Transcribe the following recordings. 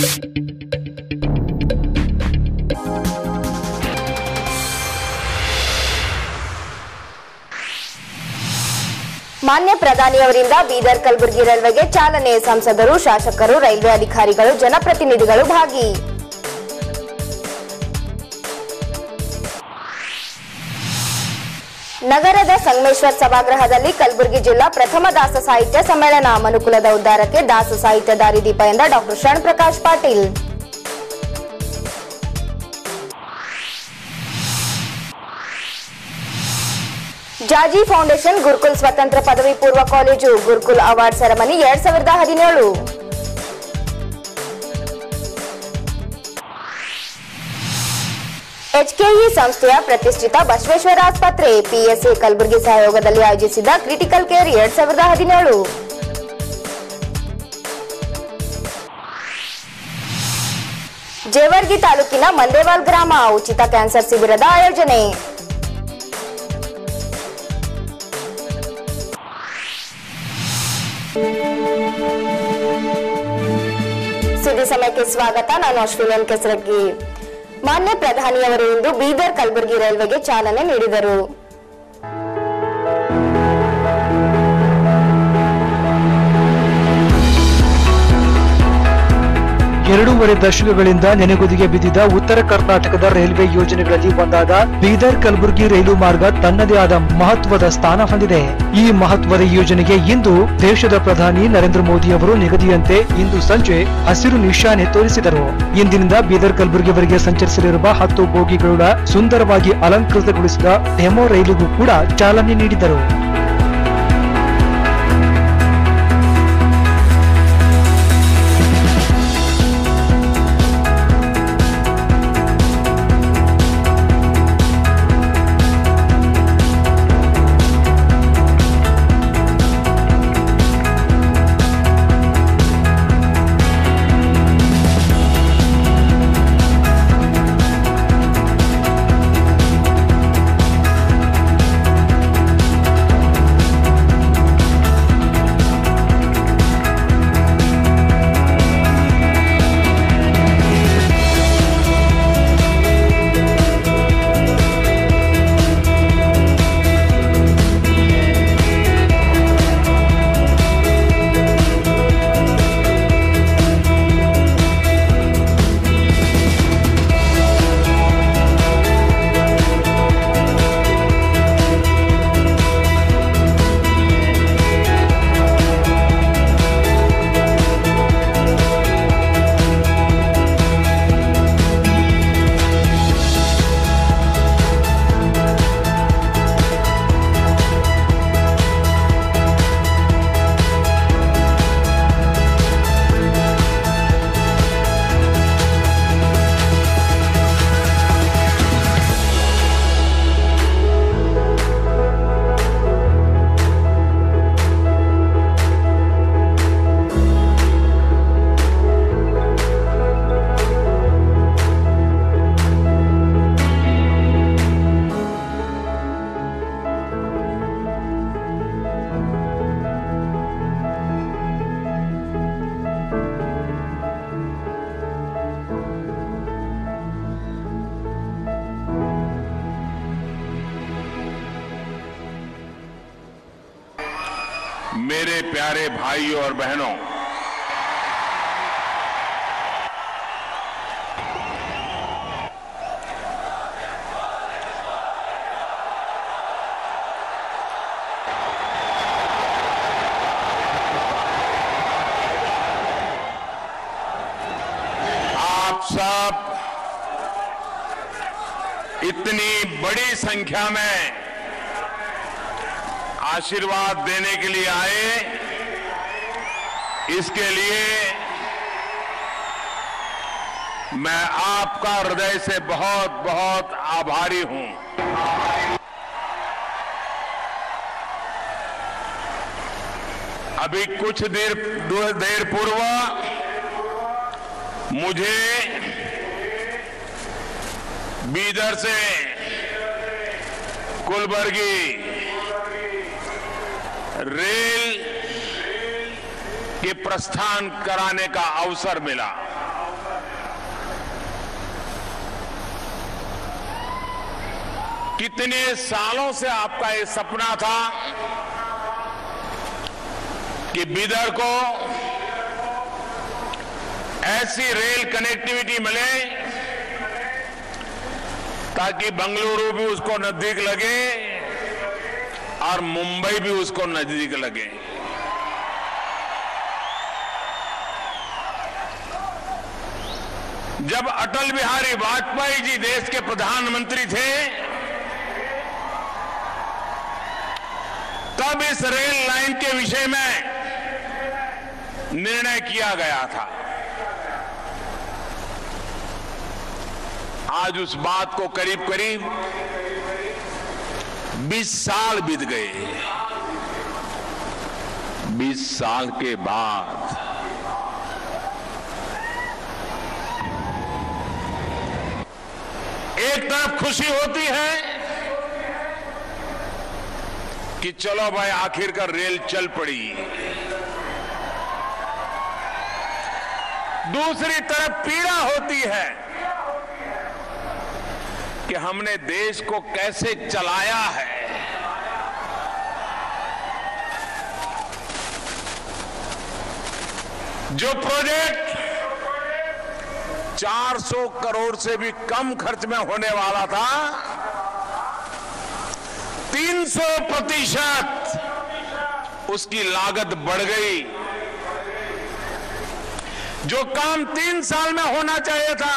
ಮಾನ್ಯ ಪ್ರಧಾನಿಯವರಿಂದ ಬೀದರ್ ಕಲಬುರಗಿ ರೈಲ್ವೆಗೆ ಚಾಲನೆ ಸಂಸದರು ಶಾಸಕರು ರೈಲ್ವೆ ಅಧಿಕಾರಿಗಳು ಜನಪ್ರತಿನಿಧಿಗಳು ಭಾಗಿ ನಗರದ ಸಂಗಮೇಶ್ವರ್ ಸಭಾಗೃಹದಲ್ಲಿ ಕಲಬುರಗಿ ಜಿಲ್ಲಾ ಪ್ರಥಮ ದಾಸ ಸಾಹಿತ್ಯ ಸಮ್ಮೇಳನ ಮನುಕುಲದ ಉದ್ಧಾರಕ್ಕೆ ದಾಸ ಸಾಹಿತ್ಯ ದಾರಿದೀಪ ಎಂದ ಡಾಕ್ಟರ್ ಶರಣ್ ಪ್ರಕಾಶ್ ಪಾಟೀಲ್ ಜಾಜಿ ಫೌಂಡೇಶನ್ ಗುರುಕುಲ್ ಸ್ವತಂತ್ರ ಪದವಿ ಪೂರ್ವ ಕಾಲೇಜು ಗುರುಕುಲ್ ಅವಾರ್ಡ್ ಸೆರೆಮನಿ ಎರಡ್ ಸಾವಿರದ ಹದಿನೇಳು ಎಚ್ಕೆಇ ಸಂಸ್ಥೆಯ ಪ್ರತಿಷ್ಠಿತ ಬಸವೇಶ್ವರ ಆಸ್ಪತ್ರೆ ಪಿಎಸ್ಎ ಕಲಬುರಗಿ ಸಹಯೋಗದಲ್ಲಿ ಆಯೋಜಿಸಿದ ಕ್ರಿಟಿಕಲ್ ಕೇರ್ ಎರಡ್ ಸಾವಿರದ ಹದಿನೇಳು ಜೇವರ್ಗಿ ತಾಲೂಕಿನ ಮಂದೇವಾಲ್ ಗ್ರಾಮ ಉಚಿತ ಕ್ಯಾನ್ಸರ್ ಶಿಬಿರದ ಆಯೋಜನೆ ಸುದ್ದಿ ಸಮಯಕ್ಕೆ ಸ್ವಾಗತ ನಾನು ಅಶ್ವಿನನ್ ಕೆಸರಗಿ ಮಾನ್ಯ ಪ್ರಧಾನಿಯವರು ಇಂದು ಬೀದರ್ ಕಲಬುರಗಿ ರೈಲ್ವೆಗೆ ಚಾಲನೆ ನೀಡಿದರು ಎರಡೂವರೆ ದಶಕಗಳಿಂದ ನೆನೆಗುದಿಗೆ ಬಿದ್ದಿದ್ದ ಉತ್ತರ ಕರ್ನಾಟಕದ ರೈಲ್ವೆ ಯೋಜನೆಗಳಲ್ಲಿ ಒಂದಾದ ಬೀದರ್ ಕಲಬುರಗಿ ರೈಲು ಮಾರ್ಗ ತನ್ನದೇ ಆದ ಮಹತ್ವದ ಸ್ಥಾನ ಹೊಂದಿದೆ ಈ ಮಹತ್ವದ ಯೋಜನೆಗೆ ಇಂದು ದೇಶದ ಪ್ರಧಾನಿ ನರೇಂದ್ರ ಮೋದಿ ಅವರು ನಿಗದಿಯಂತೆ ಇಂದು ಸಂಜೆ ಹಸಿರು ನಿಶಾನೆ ತೋರಿಸಿದರು ಇಂದಿನಿಂದ ಬೀದರ್ ಕಲಬುರಗಿವರೆಗೆ ಸಂಚರಿಸಲಿರುವ ಹತ್ತು ಬೋಗಿಗಳ ಸುಂದರವಾಗಿ ಅಲಂಕೃತಗೊಳಿಸಿದ ಡೆಮೋ ರೈಲಿಗೂ ಕೂಡ ಚಾಲನೆ ನೀಡಿದರು मेरे प्यारे भाइयों और बहनों आप सब इतनी बड़ी संख्या में आशीर्वाद देने के लिए आए इसके लिए मैं आपका हृदय से बहुत बहुत आभारी हूं अभी कुछ देर देर पूर्व मुझे बीदर से कुलबर्गी रेल के प्रस्थान कराने का अवसर मिला कितने सालों से आपका ये सपना था कि बिदर को ऐसी रेल कनेक्टिविटी मिले ताकि बंगलुरु भी उसको नजदीक लगे और मुंबई भी उसको नजदीक लगे जब अटल बिहारी वाजपेयी जी देश के प्रधानमंत्री थे तब इस रेल लाइन के विषय में निर्णय किया गया था आज उस बात को करीब करीब 20 साल बीत गए 20 साल के बाद एक तरफ खुशी होती है कि चलो भाई आखिरकार रेल चल पड़ी दूसरी तरफ पीड़ा होती है कि हमने देश को कैसे चलाया है जो प्रोजेक्ट 400 करोड़ से भी कम खर्च में होने वाला था 300 प्रतिशत उसकी लागत बढ़ गई जो काम तीन साल में होना चाहिए था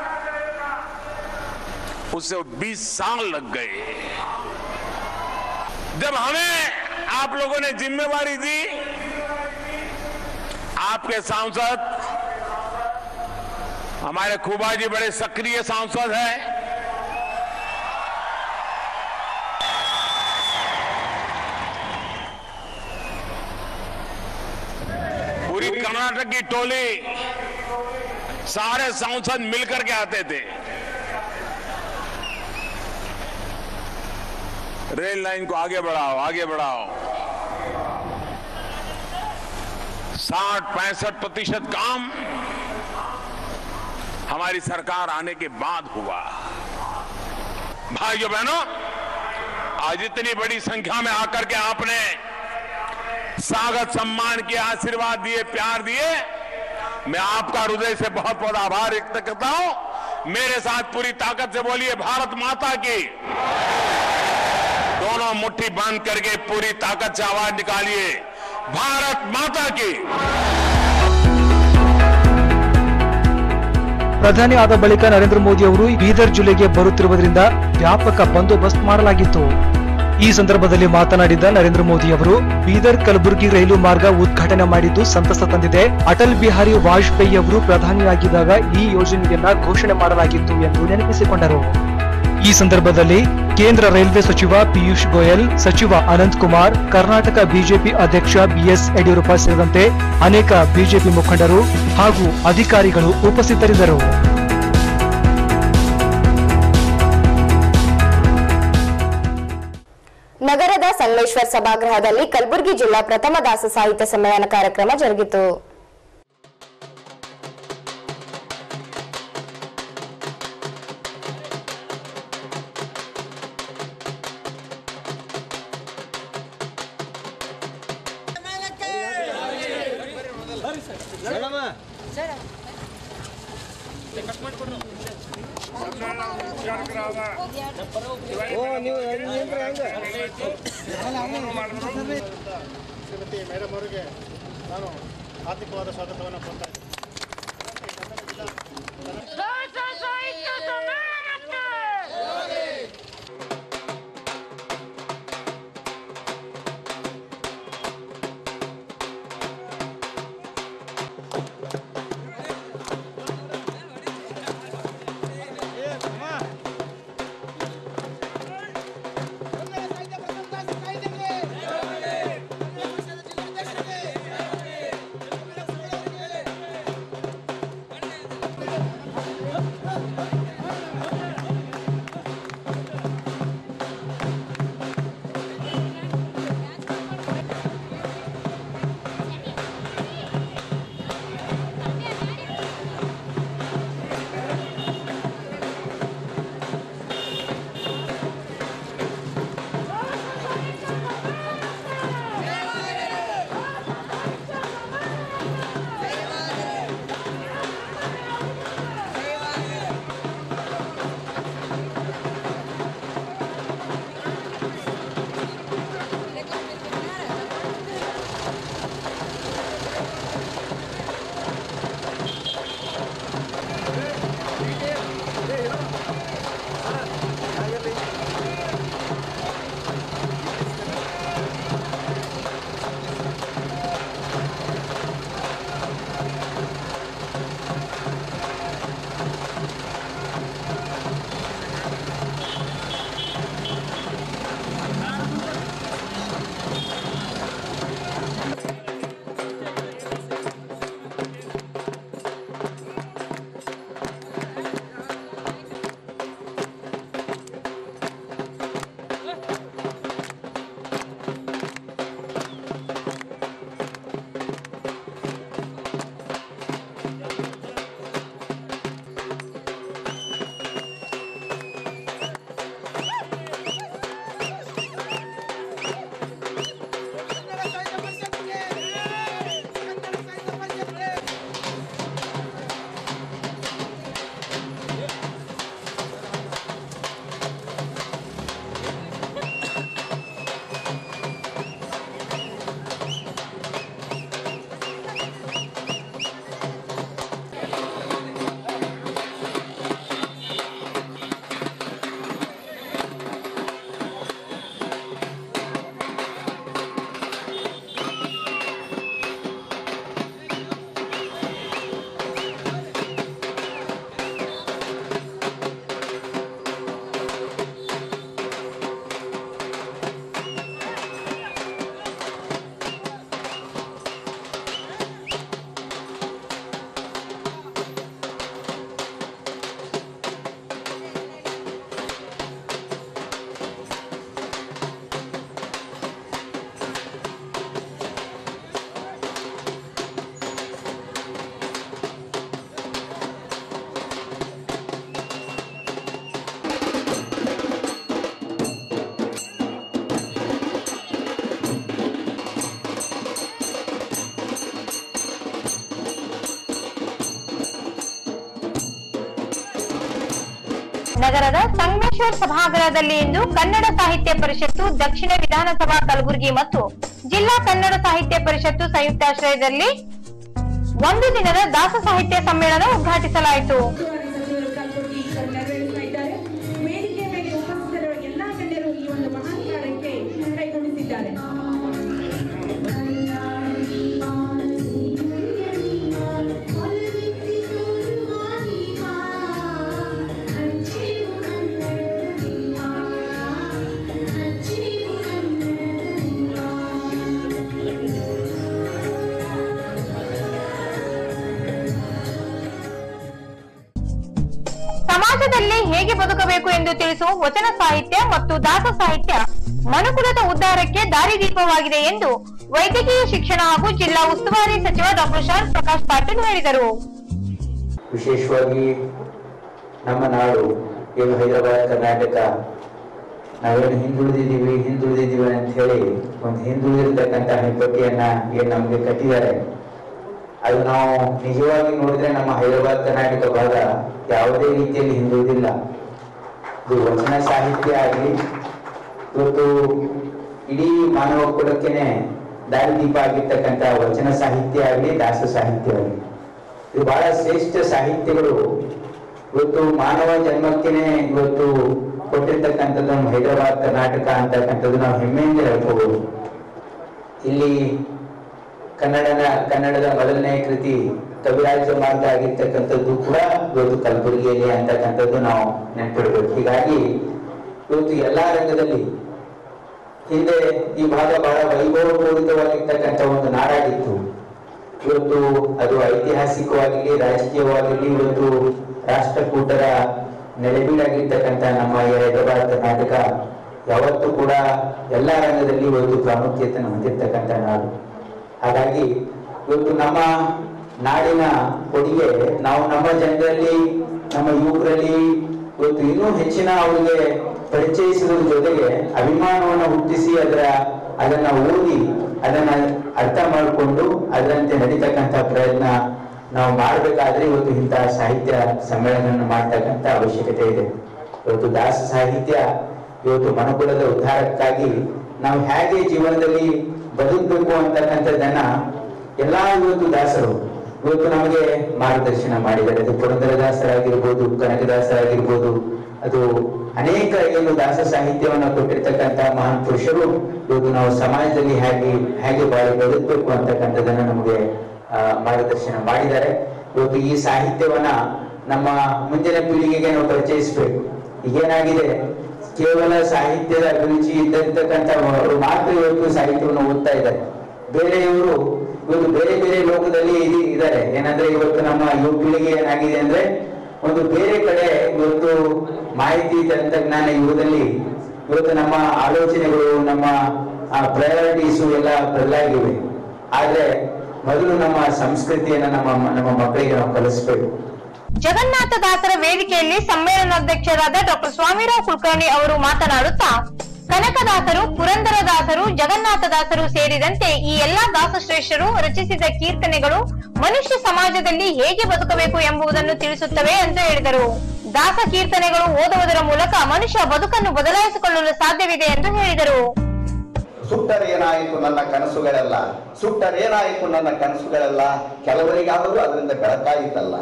उसे 20 साल लग गए जब हमें आप लोगों ने जिम्मेवारी दी आपके सांसद हमारे खूबा जी बड़े सक्रिय सांसद हैं पूरी कर्नाटक की टोली सारे सांसद मिलकर के आते थे रेल लाइन को आगे बढ़ाओ आगे बढ़ाओ साठ पैंसठ प्रतिशत काम हमारी सरकार आने के बाद हुआ भाइयों बहनों आज इतनी बड़ी संख्या में आकर के आपने स्वागत सम्मान किया आशीर्वाद दिए प्यार दिए मैं आपका हृदय से बहुत बहुत आभार व्यक्त करता हूं मेरे साथ पूरी ताकत से बोलिए भारत माता की दोनों मुट्ठी बंद करके पूरी ताकत से आवाज निकालिए भारत माता की ಪ್ರಧಾನಿ ಆದ ಬಳಿಕ ನರೇಂದ್ರ ಮೋದಿ ಅವರು ಬೀದರ್ ಜಿಲ್ಲೆಗೆ ಬರುತ್ತಿರುವುದರಿಂದ ವ್ಯಾಪಕ ಬಂದೋಬಸ್ತ್ ಮಾಡಲಾಗಿತ್ತು ಈ ಸಂದರ್ಭದಲ್ಲಿ ಮಾತನಾಡಿದ ನರೇಂದ್ರ ಮೋದಿ ಅವರು ಬೀದರ್ ಕಲಬುರಗಿ ರೈಲು ಮಾರ್ಗ ಉದ್ಘಾಟನೆ ಮಾಡಿದ್ದು ಸಂತಸ ತಂದಿದೆ ಅಟಲ್ ಬಿಹಾರಿ ವಾಜಪೇಯಿ ಅವರು ಪ್ರಧಾನಿಯಾಗಿದ್ದಾಗ ಈ ಯೋಜನೆಯನ್ನ ಘೋಷಣೆ ಮಾಡಲಾಗಿತ್ತು ಎಂದು ನೆನಪಿಸಿಕೊಂಡರು ಈ ಸಂದರ್ಭದಲ್ಲಿ ಕೇಂದ್ರ ರೈಲ್ವೆ ಸಚಿವ ಪಿಯೂಷ್ ಗೋಯಲ್ ಸಚಿವ ಅನಂತ್ ಕುಮಾರ್ ಕರ್ನಾಟಕ ಬಿಜೆಪಿ ಅಧ್ಯಕ್ಷ ಬಿಎಸ್ ಯಡಿಯೂರಪ್ಪ ಸೇರಿದಂತೆ ಅನೇಕ ಬಿಜೆಪಿ ಮುಖಂಡರು ಹಾಗೂ ಅಧಿಕಾರಿಗಳು ಉಪಸ್ಥಿತರಿದ್ದರು ನಗರದ ಸಂಗಮೇಶ್ವರ್ ಸಭಾಗೃಹದಲ್ಲಿ ಕಲಬುರಗಿ ಜಿಲ್ಲಾ ಪ್ರಥಮ ದಾಸ ಸಾಹಿತ್ಯ ಸಮ್ಮೇಳನ ಕಾರ್ಯಕ್ರಮ ಜರುಗಿತು ಶ್ರೀಮತಿ ಮೇಡಮ್ ಅವರಿಗೆ ನಾನು ಆರ್ಥಿಕವಾದ ಸ್ವಾಗತವನ್ನು ಕೊಡ್ತಾ ಇದ್ದೀನಿ ನಗರದ ಸಂಗಮೇಶ್ವರ್ ಸಭಾಗೃಹದಲ್ಲಿ ಇಂದು ಕನ್ನಡ ಸಾಹಿತ್ಯ ಪರಿಷತ್ತು ದಕ್ಷಿಣ ವಿಧಾನಸಭಾ ಕಲಬುರಗಿ ಮತ್ತು ಜಿಲ್ಲಾ ಕನ್ನಡ ಸಾಹಿತ್ಯ ಪರಿಷತ್ತು ಸಂಯುಕ್ತಾಶ್ರಯದಲ್ಲಿ ಒಂದು ದಿನದ ದಾಸ ಸಾಹಿತ್ಯ ಸಮ್ಮೇಳನ ಉದ್ಘಾಟಿಸಲಾಯಿತು ಸಚಿವರು ಕಲಬುರಗಿ ಸರ್ ನೆರವೇರಿಸ್ತಾ ಇದ್ದಾರೆ ವೇದಿಕೆ ಮೇಲೆ ಉಪಸ್ಥಿತರಿರುವ ಎಲ್ಲಾ ಗಣ್ಯರು ಈ ಒಂದು ಮಹಾನ್ ಕಾರ್ಯಕ್ಕೆ ಕೈಗೊಂಡಿದ್ದಾರೆ ಸಮಾಜದಲ್ಲಿ ಹೇಗೆ ಬದುಕಬೇಕು ಎಂದು ತಿಳಿಸುವ ವಚನ ಸಾಹಿತ್ಯ ಮತ್ತು ದಾಸ ಸಾಹಿತ್ಯ ಮನುಕುಲದ ಉದ್ಧಾರಕ್ಕೆ ದಾರಿದೀಪವಾಗಿದೆ ಎಂದು ವೈದ್ಯಕೀಯ ಶಿಕ್ಷಣ ಹಾಗೂ ಜಿಲ್ಲಾ ಉಸ್ತುವಾರಿ ಸಚಿವ ಡಾಕ್ಟರ್ ಶಾಂತ್ ಪ್ರಕಾಶ್ ಪಾಟೀಲ್ ಹೇಳಿದರು ವಿಶೇಷವಾಗಿ ನಮ್ಮ ನಾಡು ಏನು ಹೈದರಾಬಾದ್ ಕರ್ನಾಟಕ ನಾವೇನು ಹಿಂದುಳಿದಿದ್ದೀವಿ ಹಿಂದುಳಿದಿದ್ದೀವಿ ಅಂತ ಹೇಳಿ ಒಂದು ಹಿಂದುಳಿದಿರ್ತಕ್ಕಂಥ ಹೆಬ್ಬಟ್ಟಿಯನ್ನ ಏನ್ ನಮ್ಗೆ ಕಟ್ಟಿದ್ದಾರೆ ಅದು ನಾವು ನಿಜವಾಗಿ ನೋಡಿದ್ರೆ ನಮ್ಮ ಹೈದರಾಬಾದ್ ಕರ್ನಾಟಕ ಭಾಗ ಯಾವುದೇ ರೀತಿಯಲ್ಲಿ ಹಿಂದುಳಿದಿಲ್ಲ ಇದು ವಚನ ಸಾಹಿತ್ಯ ಆಗಲಿ ಇವತ್ತು ಇಡೀ ಮಾನವ ಕುಲಕ್ಕೆನೆ ದಾರಿದೀಪ ಆಗಿರ್ತಕ್ಕಂಥ ವಚನ ಸಾಹಿತ್ಯ ಆಗಲಿ ದಾಸ ಸಾಹಿತ್ಯ ಆಗಲಿ ಇದು ಬಹಳ ಶ್ರೇಷ್ಠ ಸಾಹಿತ್ಯಗಳು ಇವತ್ತು ಮಾನವ ಜನ್ಮಕ್ಕೇನೆ ಇವತ್ತು ಕೊಟ್ಟಿರ್ತಕ್ಕಂಥದ್ದು ನಮ್ಮ ಹೈದರಾಬಾದ್ ಕರ್ನಾಟಕ ಅಂತಕ್ಕಂಥದ್ದು ನಾವು ಹೆಮ್ಮೆಯಿಂದ ಹೇಳ್ಕೋಬಹುದು ಇಲ್ಲಿ ಕನ್ನಡನ ಕನ್ನಡದ ಮೊದಲನೇ ಕೃತಿ ಕವಿರಾಜ ಮಾರ್ಗ ಆಗಿರ್ತಕ್ಕಂಥದ್ದು ಕೂಡ ಇವತ್ತು ಕಲಬುರಗಿಯಲ್ಲಿ ಅಂತಕ್ಕಂಥದ್ದು ನಾವು ನೆನ್ಪಿಡ್ಬೇಕು ಹೀಗಾಗಿ ಇವತ್ತು ಎಲ್ಲಾ ರಂಗದಲ್ಲಿ ಹಿಂದೆ ಈ ಭಾಗ ಬಹಳ ವೈಭವಪೂರಿತವಾಗಿರ್ತಕ್ಕಂಥ ಒಂದು ನಾಡಾಗಿತ್ತು ಇವತ್ತು ಅದು ಐತಿಹಾಸಿಕವಾಗಿರಲಿ ರಾಜಕೀಯವಾಗಿರಲಿ ಇವತ್ತು ರಾಷ್ಟ್ರಕೂಟರ ನೆಲೆಬೀಡಾಗಿರ್ತಕ್ಕಂಥ ನಮ್ಮ ಈ ಹೈದರಾಬಾದ್ ಕರ್ನಾಟಕ ಯಾವತ್ತೂ ಕೂಡ ಎಲ್ಲಾ ರಂಗದಲ್ಲಿ ಇವತ್ತು ಪ್ರಾಮುಖ್ಯತೆಯನ್ನು ಹೊಂದಿರ್ತಕ್ಕಂಥ ನಾಡು ಹಾಗಾಗಿ ಇವತ್ತು ನಮ್ಮ ನಾಡಿನ ಕೊಡುಗೆ ನಾವು ನಮ್ಮ ಜನರಲ್ಲಿ ನಮ್ಮ ಯುವಕರಲ್ಲಿ ಇವತ್ತು ಇನ್ನೂ ಹೆಚ್ಚಿನ ಅವರಿಗೆ ಪರಿಚಯಿಸುವುದ್ರ ಜೊತೆಗೆ ಅಭಿಮಾನವನ್ನು ಹುಟ್ಟಿಸಿ ಅದರ ಅದನ್ನ ಓದಿ ಅದನ್ನ ಅರ್ಥ ಮಾಡಿಕೊಂಡು ಅದರಂತೆ ನಡೀತಕ್ಕಂಥ ಪ್ರಯತ್ನ ನಾವು ಮಾಡಬೇಕಾದ್ರೆ ಇವತ್ತು ಇಂತಹ ಸಾಹಿತ್ಯ ಸಮ್ಮೇಳನ ಮಾಡ್ತಕ್ಕಂಥ ಅವಶ್ಯಕತೆ ಇದೆ ಇವತ್ತು ದಾಸ ಸಾಹಿತ್ಯ ಇವತ್ತು ಮನುಕುಲದ ಉದ್ಧಾರಕ್ಕಾಗಿ ನಾವು ಹೇಗೆ ಜೀವನದಲ್ಲಿ ಬದುಕಬೇಕು ಅಂತಕ್ಕಂಥದ್ದನ್ನ ಎಲ್ಲಾ ಇವತ್ತು ದಾಸರು ಇವತ್ತು ನಮಗೆ ಮಾರ್ಗದರ್ಶನ ಮಾಡಿದ್ದಾರೆ ಅದು ಪುರಂದರದಾಸರಾಗಿರ್ಬೋದು ಕನಕದಾಸರಾಗಿರ್ಬೋದು ಅದು ಅನೇಕ ಏನು ದಾಸ ಸಾಹಿತ್ಯವನ್ನ ಕೊಟ್ಟಿರ್ತಕ್ಕಂಥ ಮಹಾನ್ ಪುರುಷರು ಇವತ್ತು ನಾವು ಸಮಾಜದಲ್ಲಿ ಹೇಗೆ ಹೇಗೆ ಬಾಳಿ ಬದುಕಬೇಕು ಅಂತಕ್ಕಂಥದ್ದನ್ನ ನಮಗೆ ಆ, ಮಾರ್ಗದರ್ಶನ ಮಾಡಿದ್ದಾರೆ ಇವತ್ತು ಈ ಸಾಹಿತ್ಯವನ್ನ ನಮ್ಮ ಮುಂದಿನ ಪೀಳಿಗೆಗೆ ನಾವು ಪರಿಚಯಿಸಬೇಕು ಈಗೇನಾಗಿದೆ ಕೇವಲ ಸಾಹಿತ್ಯದ ಅಭಿರುಚಿ ಇದ್ದಿರ್ತಕ್ಕಂಥವರು ಮಾತ್ರ ಇವತ್ತು ಸಾಹಿತ್ಯವನ್ನು ಓದ್ತಾ ಇದ್ದಾರೆ ಬೇರೆಯವರು ಇವತ್ತು ಬೇರೆ ಬೇರೆ ಲೋಕದಲ್ಲಿ ಇದಿ- ಇದ್ದಾರೆ ಏನಂದ್ರೆ ಇವತ್ತು ನಮ್ಮ ಯುವ ಪೀಳಿಗೆ ಏನಾಗಿದೆ ಅಂದ್ರೆ ಒಂದು ಬೇರೆ ಕಡೆ ಇವತ್ತು ಮಾಹಿತಿ ತಂತ್ರಜ್ಞಾನ ಯುಗದಲ್ಲಿ ಇವತ್ತು ನಮ್ಮ ಆಲೋಚನೆಗಳು ನಮ್ಮ ಪ್ರಯಾರಿಟೀಸು ಎಲ್ಲ ಬದಲಾಗಿವೆ ಆದ್ರೆ ಮೊದಲು ನಮ್ಮ ಸಂಸ್ಕೃತಿಯನ್ನ ನಮ್ಮ ನಮ್ಮ ಮಕ್ಕಳಿಗೆ ನಾವು ಕಲಿಸ್ಬೇಕು ಜಗನ್ನಾಥ ದಾಸರ ವೇದಿಕೆಯಲ್ಲಿ ಸಮ್ಮೇಳನಾಧ್ಯಕ್ಷರಾದ ಡಾಕ್ಟರ್ ಸ್ವಾಮಿರಾವ್ ಕುಲಕರ್ಣಿ ಅವರು ಮಾತನಾಡುತ್ತಾ ಕನಕದಾಸರು ಪುರಂದರದಾಸರು ಜಗನ್ನಾಥದಾಸರು ಸೇರಿದಂತೆ ಈ ಎಲ್ಲಾ ದಾಸಶ್ರೇಷ್ಠರು ರಚಿಸಿದ ಕೀರ್ತನೆಗಳು ಮನುಷ್ಯ ಸಮಾಜದಲ್ಲಿ ಹೇಗೆ ಬದುಕಬೇಕು ಎಂಬುದನ್ನು ತಿಳಿಸುತ್ತವೆ ಎಂದು ಹೇಳಿದರು ದಾಸ ಕೀರ್ತನೆಗಳು ಓದುವುದರ ಮೂಲಕ ಮನುಷ್ಯ ಬದುಕನ್ನು ಬದಲಾಯಿಸಿಕೊಳ್ಳಲು ಸಾಧ್ಯವಿದೆ ಎಂದು ಹೇಳಿದರು ಸುಟ್ಟರೇನಾಯಿತು ನನ್ನ ಕನಸುಗಳೆಲ್ಲ ಸುಟ್ಟರೇನಾಯಿತು ನನ್ನ ಕನಸುಗಳೆಲ್ಲ ಕೆಲವರಿಗಾದರೂ ಅದರಿಂದ ಬೆಳಕಾಯಿತಲ್ಲ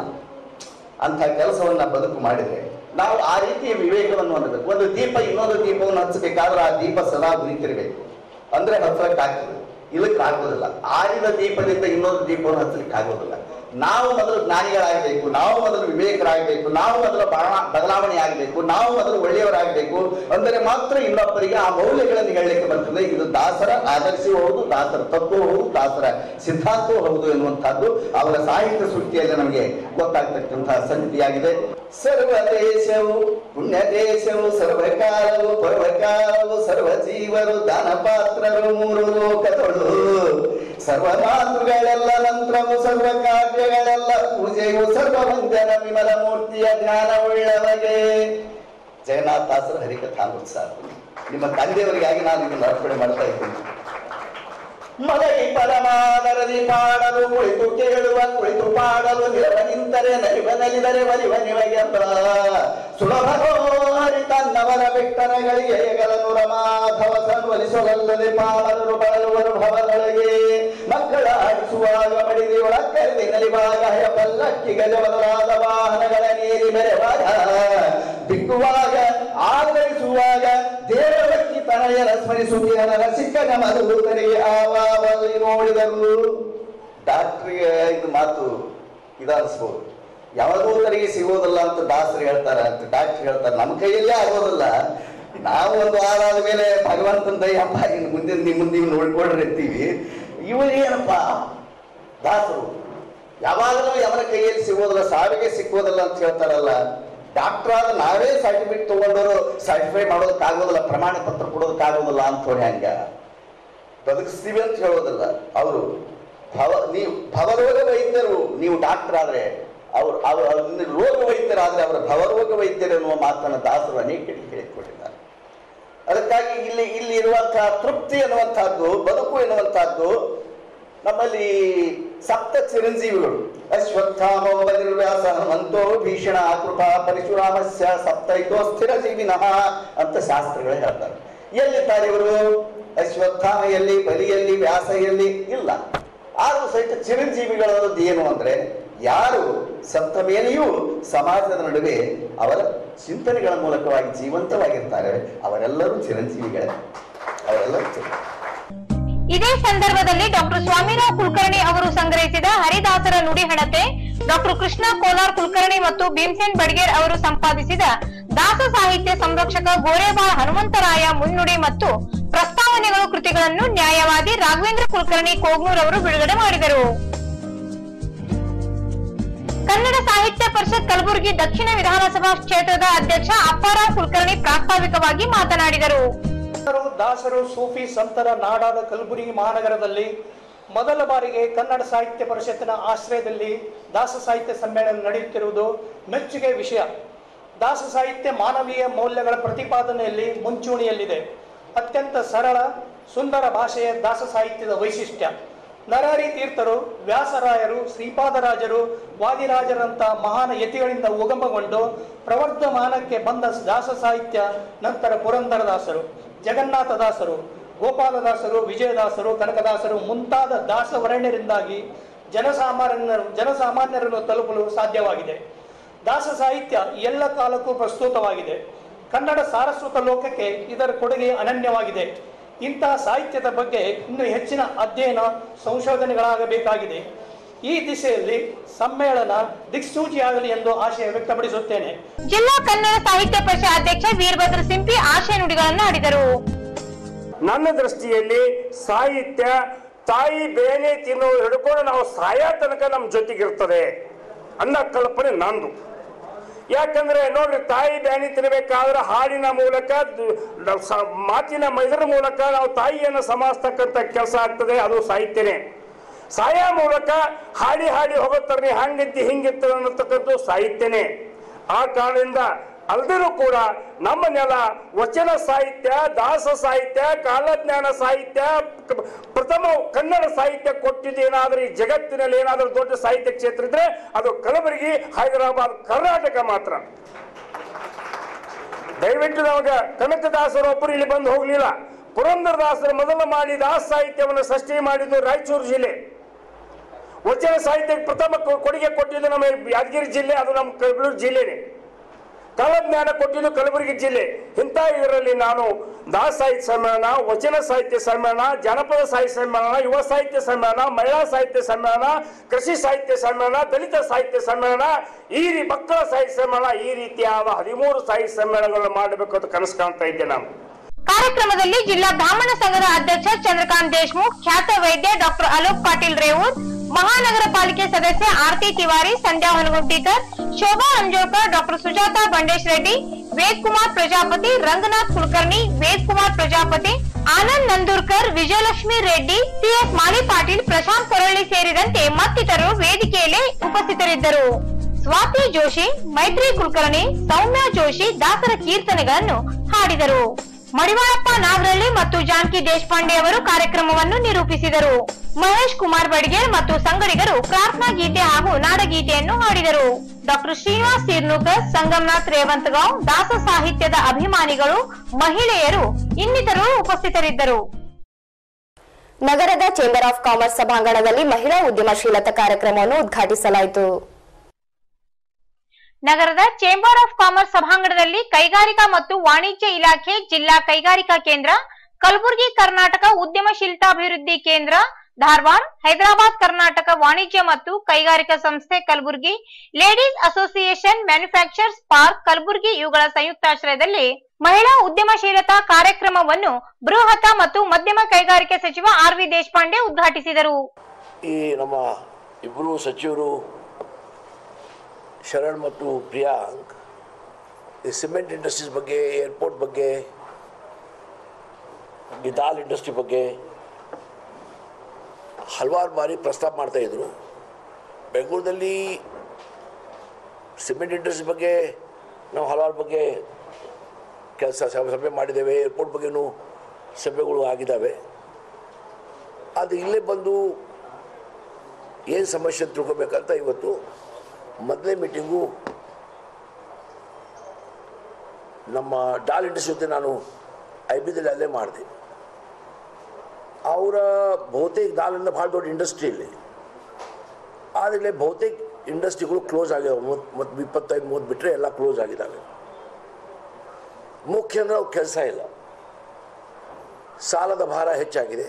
ಅಂತ ಕೆಲಸವನ್ನ ಬದುಕು ಮಾಡಿದ್ರೆ ನಾವು ಆ ರೀತಿಯ ವಿವೇಕವನ್ನು ಹೊಂದಬೇಕು ಒಂದು ದೀಪ ಇನ್ನೊಂದು ದೀಪವನ್ನು ಹಚ್ಚಬೇಕಾದ್ರೆ ಆ ದೀಪ ಸದಾ ಉರಿತಿರ್ಬೇಕು ಅಂದ್ರೆ ಹಚ್ಚಲಿಕ್ಕಾಗ್ತದೆ ಇಲ್ಲಕ್ಕೆ ಆಗೋದಿಲ್ಲ ಆರಿದ ದೀಪದಿಂದ ಇನ್ನೊಂದು ದೀಪವನ್ನು ಹಚ್ಚಲಿಕ್ಕೆ ಆಗೋದಿಲ್ಲ ನಾವು ಮೊದಲು ಜ್ಞಾನಿಗಳಾಗಬೇಕು ನಾವು ಮೊದಲು ವಿವೇಕರಾಗಬೇಕು ನಾವು ಮೊದಲು ಬಣ- ಬದಲಾವಣೆ ಆಗಬೇಕು ನಾವು ಮೊದಲು ಒಳ್ಳೆಯವರಾಗಬೇಕು ಅಂದರೆ ಮಾತ್ರ ಇನ್ನೊಬ್ಬರಿಗೆ ಆ ಮೌಲ್ಯಗಳನ್ನು ಹೇಳಲಿಕ್ಕೆ ಬರ್ತದೆ ಇದು ದಾಸರ ಆದರ್ಶವೂ ಹೌದು ದಾಸರ ತತ್ವವೂ ಹೌದು ದಾಸರ ಸಿದ್ಧಾಂತವೂ ಹೌದು ಎನ್ನುವಂತಹದ್ದು ಅವರ ಸಾಹಿತ್ಯ ಸೃಷ್ಟಿಯಲ್ಲಿ ನಮಗೆ ಗೊತ್ತಾಗ್ತಕ್ಕಂತಹ ಸಂಗತಿಯಾಗಿದೆ ಸರ್ವ ದೇಶವು ಪುಣ್ಯ ದೇಶವು ಸರ್ವಕಾಲವು ಪರ್ವಕಾಲವು ಸರ್ವ ಜೀವರು ದಾನ ಪಾತ್ರರು ಮೂರು ಲೋಕದೊಳು ಸರ್ವ ಮಾತೃಗಳೆಲ್ಲ ಮಂತ್ರವು ಸರ್ವ ಕಾರ್ಯಗಳೆಲ್ಲ ಪೂಜೆಯು ಸರ್ವ ವಂದನ ವಿಮಲ ಮೂರ್ತಿಯ ಜ್ಞಾನವುಳ್ಳವಗೆ ಜಗನ್ನಾಥ ದಾಸರ ಹರಿಕಥಾಮೃತ್ಸಾರ ನಿಮ್ಮ ತಂದೆಯವರಿಗಾಗಿ ನಾನು ಇದನ್ನು ಅರ್ಪಣೆ ಮಾಡ್ತಾ ಇದ್ದೀನಿ ಮಲಗಿ ಪರಮಾದರದಿ ಪಾಡಲು ಕುಳಿತು ಕೇಳುವ ಕುಳಿತು ಪಾಡಲು ನಿಲವ ನಿಂತರೆ ನಲಿವ ನಲಿದರೆ ಒಲಿವ ನಿವಗೆಂಬ ಸುಲಭವೋ ಹರಿ ತನ್ನವರ ಬೆಟ್ಟನಗಳಿಗೆ ಎಗಲನು ರಮಾಧವಸನು ಒಲಿಸಲಲ್ಲದೆ ಪಾಡಲು ಬಳಲುವರು ಭವದೊಳಗೆ ಮಕ್ಕಳ ಆಡಿಸುವಾಗ ಮಡಿದಿ ಒಳಕ್ಕರಿದಿ ನಲಿವಾಗ ಹಯ ಪಲ್ಲಕ್ಕಿ ಗಜ ಬದಲಾದ ವಾಹನಗಳ ನೀರಿ ಮೆರೆವಾಗ ಬಿಕ್ಕುವಾಗ ಆದರಿಸುವಾಗ ದೇವಭಕ್ತಿ ತನಯರ ಸ್ಮರಿಸುತ್ತಿನ ರಸಿಕನ ಮಧುತರಿಗೆ ಆವಾವಲ್ಲಿ ನೋಡಿದರು ಡಾಕ್ಟ್ರಿಗೆ ಇದು ಮಾತು ಇದನ್ಸ್ಬೋದು ಯಾವದೂತರಿಗೆ ಸಿಗೋದಿಲ್ಲ ಅಂತ ದಾಸರು ಹೇಳ್ತಾರೆ ಅಂತ ಡಾಕ್ಟರ್ ಹೇಳ್ತಾರೆ ನಮ್ಮ ಕೈಯಲ್ಲೇ ಆಗೋದಿಲ್ಲ ನಾವು ಒಂದು ವಾರ ಆದ ಮೇಲೆ ಭಗವಂತನ ದಯಪ್ಪ ಇನ್ನು ಮುಂದಿನ ನಿಮ್ಮ ಮುಂದೆ ನೀವು ನೋಡ್ಕೊಳ್ರಿ ಅಂತೀವಿ ಇವರು ಏನಪ್ಪ ದಾಸರು ಯಾವಾಗಲೂ ಅವರ ಕೈಯಲ್ಲಿ ಸಿಗೋದಿಲ್ಲ ಸಾವಿಗೆ ಸಿಕ್ಕೋದಿಲ್ಲ ಅಂತ ಹೇಳ್ತಾರಲ್ಲ ಡಾಕ್ಟರ್ ಆದ ನಾವೇ ಸರ್ಟಿಫಿಕೇಟ್ ತಗೊಂಡವರು ಸರ್ಟಿಫೈ ಮಾಡೋದಕ್ಕಾಗೋದಿಲ್ಲ ಪ್ರಮಾಣ ಪತ್ರ ಕೊಡೋದಕ್ಕಾಗೋದಿಲ್ಲ ಅಂತ ಹೇಳಿ ಹಂಗ ಬದುಕಿಸ್ತೀವಿ ಅಂತ ಹೇಳೋದಿಲ್ಲ ಅವರು ಭವ ನೀವು ಭವರೋಗ ವೈದ್ಯರು ನೀವು ಡಾಕ್ಟರ್ ಆದ್ರೆ ಅವರು ಅವರು ಅವ್ರು ರೋಗ ವೈದ್ಯರಾದ್ರೆ ಅವರ ಭವರೋಗ ವೈದ್ಯರು ಎನ್ನುವ ಮಾತನ್ನು ದಾಸರು ಅನೇಕ ಕಡೆ ಹೇಳಿಕೊಟ್ಟಿದ್ದಾರೆ ಅದಕ್ಕಾಗಿ ಇಲ್ಲಿ ಇಲ್ಲಿ ಇರುವಂತಹ ತೃಪ್ತಿ ಎನ್ನುವಂತಹದ್ದು ಬದುಕು ಎನ್ನುವಂತಹದ್ದು ನಮ್ಮಲ್ಲಿ ಸಪ್ತ ಚಿರಂಜೀವಿಗಳು ಅಶ್ವತ್ಥಾಮೋ ಬದಿರ್ವ್ಯಾಸ ಹನುಮಂತೋ ಭೀಷಣ ಕೃಪಾ ಪರಶುರಾಮಸ್ಯ ಸಪ್ತೈತೋ ಸ್ಥಿರ ಜೀವಿನಃ ಅಂತ ಶಾಸ್ತ್ರಗಳು ಹೇಳ್ತಾರೆ ಎಲ್ಲಿದ್ದಾರೆ ಇವರು ಅಶ್ವತ್ಥಾಮ ಎಲ್ಲಿ ಬಲಿಯಲ್ಲಿ ವ್ಯಾಸ ಎಲ್ಲಿ ಇಲ್ಲ ಆದರೂ ಸಹಿತ ಚಿರಂಜೀವಿಗಳದ್ದು ಏನು ಅಂದ್ರೆ ಯಾರು ಸಪ್ತಮೇಲೆಯೂ ಸಮಾಜದ ನಡುವೆ ಅವರ ಚಿಂತನೆಗಳ ಮೂಲಕವಾಗಿ ಜೀವಂತವಾಗಿರ್ತಾರೆ ಅವರೆಲ್ಲರೂ ಚಿರಂಜೀವಿಗಳೇ ಅವರೆಲ್ಲರೂ ಚಿರ- ಇದೇ ಸಂದರ್ಭದಲ್ಲಿ ಡಾಕ್ಟರ್ ಸ್ವಾಮಿರಾವ್ ಕುಲಕರ್ಣಿ ಅವರು ಸಂಗ್ರಹಿಸಿದ ಹರಿದಾಸರ ನುಡಿ ಹಣತೆ ಡಾಕ್ಟರ್ ಕೃಷ್ಣ ಕೋಲಾರ್ ಕುಲಕರ್ಣಿ ಮತ್ತು ಭೀಮಸೇನ್ ಬಡ್ಗೇರ್ ಅವರು ಸಂಪಾದಿಸಿದ ದಾಸ ಸಾಹಿತ್ಯ ಸಂರಕ್ಷಕ ಗೋರೆಬಾಳ್ ಹನುಮಂತರಾಯ ಮುನ್ನುಡಿ ಮತ್ತು ಪ್ರಸ್ತಾವನೆಗಳು ಕೃತಿಗಳನ್ನು ನ್ಯಾಯವಾದಿ ರಾಘವೇಂದ್ರ ಕುಲಕರ್ಣಿ ಕೋಗ್ನೂರ್ ಅವರು ಬಿಡುಗಡೆ ಮಾಡಿದರು ಕನ್ನಡ ಸಾಹಿತ್ಯ ಪರಿಷತ್ ಕಲಬುರಗಿ ದಕ್ಷಿಣ ವಿಧಾನಸಭಾ ಕ್ಷೇತ್ರದ ಅಧ್ಯಕ್ಷ ಅಪ್ಪಾರಾವ್ ಕುಲಕರ್ಣಿ ಪ್ರಾಸ್ತಾವಿಕವಾಗಿ ಮಾತನಾಡಿದರು ಸಂತರು ದಾಸರು ಸೂಫಿ ಸಂತರ ನಾಡಾದ ಕಲಬುರಗಿ ಮಹಾನಗರದಲ್ಲಿ ಮೊದಲ ಬಾರಿಗೆ ಕನ್ನಡ ಸಾಹಿತ್ಯ ಪರಿಷತ್ತಿನ ಆಶ್ರಯದಲ್ಲಿ ದಾಸ ಸಾಹಿತ್ಯ ಸಮ್ಮೇಳನ ನಡೆಯುತ್ತಿರುವುದು ಮೆಚ್ಚುಗೆ ವಿಷಯ ದಾಸ ಸಾಹಿತ್ಯ ಮಾನವೀಯ ಮೌಲ್ಯಗಳ ಪ್ರತಿಪಾದನೆಯಲ್ಲಿ ಮುಂಚೂಣಿಯಲ್ಲಿದೆ ಅತ್ಯಂತ ಸರಳ ಸುಂದರ ಭಾಷೆಯ ದಾಸ ಸಾಹಿತ್ಯದ ವೈಶಿಷ್ಟ್ಯ ನರಹರಿ ತೀರ್ಥರು ವ್ಯಾಸರಾಯರು ಶ್ರೀಪಾದರಾಜರು ವಾದಿರಾಜರಂಥ ಮಹಾನ ಯತಿಗಳಿಂದ ಉಗಮಗೊಂಡು ಪ್ರವರ್ಧಮಾನಕ್ಕೆ ಬಂದ ದಾಸ ಸಾಹಿತ್ಯ ನಂತರ ಪುರಂದರದಾಸರು ಜಗನ್ನಾಥದಾಸರು ಗೋಪಾಲದಾಸರು ವಿಜಯದಾಸರು ಕನಕದಾಸರು ಮುಂತಾದ ದಾಸವರಣ್ಯರಿಂದಾಗಿ ಜನಸಾಮಾನ್ಯರು ಜನಸಾಮಾನ್ಯರನ್ನು ತಲುಪಲು ಸಾಧ್ಯವಾಗಿದೆ ದಾಸ ಸಾಹಿತ್ಯ ಎಲ್ಲ ಕಾಲಕ್ಕೂ ಪ್ರಸ್ತುತವಾಗಿದೆ ಕನ್ನಡ ಸಾರಸ್ವತ ಲೋಕಕ್ಕೆ ಇದರ ಕೊಡುಗೆ ಅನನ್ಯವಾಗಿದೆ ಇಂತಹ ಸಾಹಿತ್ಯದ ಬಗ್ಗೆ ಇನ್ನೂ ಹೆಚ್ಚಿನ ಅಧ್ಯಯನ ಸಂಶೋಧನೆಗಳಾಗಬೇಕಾಗಿದೆ ಈ ದಿಸೆಯಲ್ಲಿ ಸಮ್ಮೇಳನ ದಿಕ್ಸೂಚಿಯಾಗಲಿ ಎಂದು ಆಶಯ ವ್ಯಕ್ತಪಡಿಸುತ್ತೇನೆ ಜಿಲ್ಲಾ ಕನ್ನಡ ಸಾಹಿತ್ಯ ಪರಿಷತ್ ಅಧ್ಯಕ್ಷ ವೀರಭದ್ರ ಸಿಂಪಿ ಆಶಯ ನುಡಿಗಳನ್ನು ಆಡಿದರು ನನ್ನ ದೃಷ್ಟಿಯಲ್ಲಿ ಸಾಹಿತ್ಯ ತಾಯಿ ಬೇನೆ ತಿನ್ನೋ ಹಿಡ್ಕೊಂಡು ನಾವು ಸಾಯ ತನಕ ನಮ್ಮ ಜೊತೆಗಿರ್ತದೆ ಅನ್ನೋ ಕಲ್ಪನೆ ನಂದು ಯಾಕಂದ್ರೆ ನೋಡ್ರಿ ತಾಯಿ ಬ್ಯಾನಿ ತಿನ್ನಬೇಕಾದ್ರೆ ಹಾಡಿನ ಮೂಲಕ ದ- ಸ- ಮಾತಿನ ಇದರ ಮೂಲಕ ನಾವು ತಾಯಿಯನ್ನು ಸಮಾಸ್ತಕ್ಕಂಥ ಕೆಲಸ ಆಗ್ತದೆ ಅದು ಸಾಹಿತ್ಯನೇ ಸಾಯ ಮೂಲಕ ಹಾಡಿ ಹಾಡಿ ಹೋಗುತ್ತಾರೆ ಹಂಗಿತ್ತು ಹಿಂಗಿತ್ತು ಅನ್ನತಕ್ಕದ್ದು ಸಾಹಿತ್ಯನೇ ಆ ಕಾರಣದಿಂದ ಅಲ್ದರೂ ಕೂಡ ನಮ್ಮ ನೆಲ ವಚನ ಸಾಹಿತ್ಯ ದಾಸ ಸಾಹಿತ್ಯ ಕಾಲಜ್ಞಾನ ಸಾಹಿತ್ಯ ಕ- ಪ್ರಥಮ ಕನ್ನಡ ಸಾಹಿತ್ಯ ಕೊಟ್ಟಿದ್ದು ಏನಾದರೂ ಈ ಜಗತ್ತಿನಲ್ಲಿ ಏನಾದರೂ ದೊಡ್ಡ ಸಾಹಿತ್ಯ ಕ್ಷೇತ್ರ ಇದ್ರೆ ಅದು ಕಲಬುರಗಿ ಹೈದರಾಬಾದ್ ಕರ್ನಾಟಕ ಮಾತ್ರ ದಯವಿಟ್ಟು ನಮಗೆ ಕನಕದಾಸರು ಒಬ್ಬರು ಇಲ್ಲಿ ಬಂದು ಹೋಗ್ಲಿಲ್ಲ ಪುರಂದರದಾಸರು ಮೊದಲು ಮಾಡಿ ದಾಸ ಸಾಹಿತ್ಯವನ್ನು ಸೃಷ್ಟಿ ಮಾಡಿದ್ದು ರಾಯಚೂರು ಜಿಲ್ಲೆ ವಚನ ಸಾಹಿತ್ಯಕ್ಕೆ ಪ್ರಥಮ ಕೊ- ಕೊಡುಗೆ ಕೊಟ್ಟಿದ್ದು ನಮ್ಮ ಯಾದಗಿರಿ ಜಿಲ್ಲೆ ಅದು ನಮ್ಮ ಕಲಬುರಗಿ ಜಿಲ್ಲೆನೇ ಕಾಲಜ್ಞಾನ ಕೊಟ್ಟಿದ್ದು ಕಲಬುರಗಿ ಜಿಲ್ಲೆ ಇಂಥ ಇದರಲ್ಲಿ ನಾನು ದಾಸ ಸಾಹಿತ್ಯ ಸಮ್ಮೇಳನ ವಚನ ಸಾಹಿತ್ಯ ಸಮ್ಮೇಳನ ಜಾನಪದ ಸಾಹಿತ್ಯ ಸಮ್ಮೇಳನ ಯುವ ಸಾಹಿತ್ಯ ಸಮ್ಮೇಳನ ಮಹಿಳಾ ಸಾಹಿತ್ಯ ಸಮ್ಮೇಳನ ಕೃಷಿ ಸಾಹಿತ್ಯ ಸಮ್ಮೇಳನ ದಲಿತ ಸಾಹಿತ್ಯ ಸಮ್ಮೇಳನ ಈ ರೀ ಮಕ್ಕಳ ಸಾಹಿತ್ಯ ಸಮ್ಮೇಳನ ಈ ರೀತಿಯಾದ ಹದಿಮೂರು ಸಾಹಿತ್ಯ ಸಮ್ಮೇಳನಗಳನ್ನು ಮಾಡಬೇಕು ಅಂತ ಕನಸು ಕಾಣ್ತಾ ಇದ್ದೆ ನಾನು ಕಾರ್ಯಕ್ರಮದಲ್ಲಿ ಜಿಲ್ಲಾ ಬ್ರಾಹ್ಮಣ ಸಂಘದ ಅಧ್ಯಕ್ಷ ಚಂದ್ರಕಾಂತ್ ದೇಶ್ಮುಖ್ ಖ್ಯಾತ ವೈದ್ಯ ಡಾಕ್ಟರ್ ಅಲೋಕ್ ಪಾಟೀಲ್ ರೇವೂರ್ ಮಹಾನಗರ ಪಾಲಿಕೆ ಸದಸ್ಯ ಆರತಿ ತಿವಾರಿ ಸಂಧ್ಯಾ ಹನುಗುಂಟಿಕರ್ ಶೋಭಾ ಅಂಜೋಳ್ಕರ್ ಡಾಕ್ಟರ್ ಸುಜಾತಾ ಬಂಡೇಶ್ ರೆಡ್ಡಿ ವೇದ್ ಕುಮಾರ್ ಪ್ರಜಾಪತಿ ರಂಗನಾಥ್ ಕುಲಕರ್ಣಿ ವೇದ್ ಕುಮಾರ್ ಪ್ರಜಾಪತಿ ಆನಂದ್ ನಂದೂರ್ಕರ್ ವಿಜಯಲಕ್ಷ್ಮಿ ರೆಡ್ಡಿ ಸಿಎಸ್ ಮಾಲಿ ಪಾಟೀಲ್ ಪ್ರಶಾಂತ್ ಕೊರಳ್ಳಿ ಸೇರಿದಂತೆ ಮತ್ತಿತರರು ವೇದಿಕೆಯಲ್ಲಿ ಉಪಸ್ಥಿತರಿದ್ದರು ಸ್ವಾತಿ ಜೋಶಿ ಮೈತ್ರಿ ಕುಲಕರ್ಣಿ ಸೌಮ್ಯ ಜೋಶಿ ದಾಸರ ಕೀರ್ತನೆಗಳನ್ನು ಹಾಡಿದರು ಮಡಿವಾಳಪ್ಪ ನಾಗರಳ್ಳಿ ಮತ್ತು ಜಾನಕಿ ದೇಶಪಾಂಡೆ ಅವರು ಕಾರ್ಯಕ್ರಮವನ್ನು ನಿರೂಪಿಸಿದರು ಮಹೇಶ್ ಕುಮಾರ್ ಬಡ್ಗೇರ್ ಮತ್ತು ಸಂಗಡಿಗರು ಪ್ರಾರ್ಥನಾ ಗೀತೆ ಹಾಗೂ ನಾಡಗೀತೆಯನ್ನು ಹಾಡಿದರು ಡಾಕ್ಟರ್ ಶ್ರೀನಿವಾಸ್ ಸಿರ್ನುಕರ್ ಸಂಗಮನಾಥ್ ರೇವಂತಗಾಂವ್ ದಾಸ ಸಾಹಿತ್ಯದ ಅಭಿಮಾನಿಗಳು ಮಹಿಳೆಯರು ಇನ್ನಿತರರು ಉಪಸ್ಥಿತರಿದ್ದರು ನಗರದ ಚೇಂಬರ್ ಆಫ್ ಕಾಮರ್ಸ್ ಸಭಾಂಗಣದಲ್ಲಿ ಮಹಿಳಾ ಉದ್ಯಮಶೀಲತಾ ಕಾರ್ಯಕ್ರಮವನ್ನು ಉದ್ಘಾಟಿಸಲಾಯಿತು ನಗರದ ಚೇಂಬರ್ ಆಫ್ ಕಾಮರ್ಸ್ ಸಭಾಂಗಣದಲ್ಲಿ ಕೈಗಾರಿಕಾ ಮತ್ತು ವಾಣಿಜ್ಯ ಇಲಾಖೆ ಜಿಲ್ಲಾ ಕೈಗಾರಿಕಾ ಕೇಂದ್ರ ಕಲಬುರಗಿ ಕರ್ನಾಟಕ ಉದ್ಯಮಶೀಲತಾಭಿವೃದ್ಧಿ ಕೇಂದ್ರ ಧಾರವಾಡ ಹೈದರಾಬಾದ್ ಕರ್ನಾಟಕ ವಾಣಿಜ್ಯ ಮತ್ತು ಕೈಗಾರಿಕಾ ಸಂಸ್ಥೆ Kalaburagi ladies association manufacturers park Kalaburagi ಇವುಗಳ ಸಂಯುಕ್ತಾಶ್ರಯದಲ್ಲಿ ಮಹಿಳಾ ಉದ್ಯಮಶೀಲತಾ ಕಾರ್ಯಕ್ರಮವನ್ನು ಬೃಹತ್ ಮತ್ತು ಮಧ್ಯಮ ಕೈಗಾರಿಕೆ ಸಚಿವ ಆರ್ ವಿ ದೇಶಪಾಂಡೆ ಉದ್ಘಾಟಿಸಿದರು ಈ ನಮ್ಮ ಇಬ್ಬರು ಸಚಿವರು ಶರಣ್ ಮತ್ತು ಪ್ರಿಯಾಂಕ್ ಈ ಸಿಮೆಂಟ್ ಇಂಡಸ್ಟ್ರೀಸ್ ಬಗ್ಗೆ ಏರ್ಪೋರ್ಟ್ ಬಗ್ಗೆ ಈ ದಾಲ್ ಇಂಡಸ್ಟ್ರಿ ಬಗ್ಗೆ ಹಲವಾರು ಬಾರಿ ಪ್ರಸ್ತಾಪ ಮಾಡ್ತಾಯಿದ್ರು ಬೆಂಗಳೂರಲ್ಲಿ ಸಿಮೆಂಟ್ ಇಂಡಸ್ಟ್ರಿ ಬಗ್ಗೆ ನಾವು ಹಲವಾರು ಬಗ್ಗೆ ಕೆಲಸ ಸಭೆ ಮಾಡಿದ್ದೇವೆ ಏರ್ಪೋರ್ಟ್ ಬಗ್ಗೆನೂ ಸಭೆಗಳು ಆಗಿದ್ದಾವೆ ಅದು ಇಲ್ಲೇ ಬಂದು ಏನು ಸಮಸ್ಯೆ ಅಂತ ತಿಳ್ಕೊಬೇಕಂತ ಇವತ್ತು ಮೊದಲೇ ಮೀಟಿಂಗು ನಮ್ಮ ಡಾಲ್ ಇಂಡಸ್ಟ್ರಿ ಜೊತೆ ನಾನು ಐ ಬಿದಲ್ಲಿ ಅಲ್ಲೇ ಮಾಡಿದೆ ಅವರ ಬಹುತೇಕ ದಾಲಿಂದ ಭಾಳ ದೊಡ್ಡ ಇಂಡಸ್ಟ್ರಿ ಇಲ್ಲಿ ಆದರೆ ಬಹುತೇಕ ಇಂಡಸ್ಟ್ರಿಗಳು ಕ್ಲೋಸ್ ಆಗ್ಯಾವೆ ಮೂವತ್ತು ಮತ್ತು ಇಪ್ಪತ್ತೈದು ಮೂವತ್ತು ಬಿಟ್ಟರೆ ಎಲ್ಲ ಕ್ಲೋಸ್ ಆಗಿದ್ದಾವೆ ಮುಖ್ಯ ಅಂದರೆ ಅವು ಕೆಲಸ ಇಲ್ಲ ಸಾಲದ ಭಾರ ಹೆಚ್ಚಾಗಿದೆ